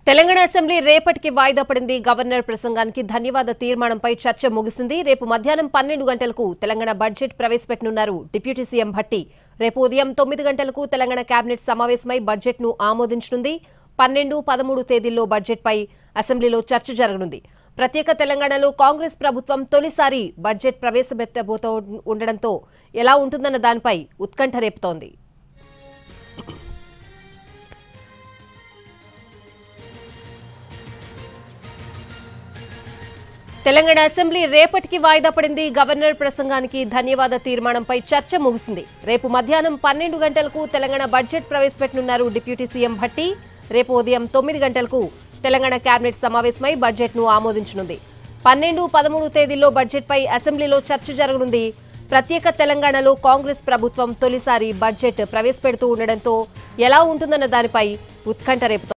Telangana assembly రేపటికి వాయిదా పడింది గవర్నర్ ప్రసంగానికి ధన్యవాద తీర్మానంపై చర్చ ముగిసింది రేపు మధ్యాహ్నం పన్నెండు గంటలకు తెలంగాణ బడ్జెట్ ప్రవేశపెట్టనున్నారు డిప్యూటీ సీఎం భట్టి రేపు ఉదయం తొమ్మిది గంటలకు తెలంగాణ కేబినెట్ సమావేశమై బడ్జెట్ ను ఆమోదించనుంది పన్నెండు పదమూడు తేదీల్లో బడ్జెట్పై అసెంబ్లీలో చర్చ జరగనుంది ప్రత్యేక తెలంగాణలో కాంగ్రెస్ ప్రభుత్వం తొలిసారి బడ్జెట్ ప్రవేశపెట్టబోతూ ఉండడంతో ఎలా ఉంటుందన్న దానిపై ఉత్కంఠ రేపుతోంది తెలంగాణ అసెంబ్లీ రేపటికి వాయిదా పడింది గవర్నర్ ప్రసంగానికి ధన్యవాద తీర్మానంపై చర్చ ముగిసింది రేపు మధ్యాహ్నం పన్నెండు గంటలకు తెలంగాణ బడ్జెట్ ప్రవేశపెట్టనున్నారు డిప్యూటీ సీఎం భట్టి రేపు ఉదయం తొమ్మిది గంటలకు తెలంగాణ కేబినెట్ సమావేశమై బడ్జెట్ ను ఆమోదించనుంది పన్నెండు పదమూడు తేదీల్లో బడ్జెట్పై అసెంబ్లీలో చర్చ జరగనుంది ప్రత్యేక తెలంగాణలో కాంగ్రెస్ ప్రభుత్వం తొలిసారి బడ్జెట్ ప్రవేశపెడుతూ ఉండడంతో ఎలా ఉంటుందన్న దానిపై ఉత్కంఠ రేపుతోంది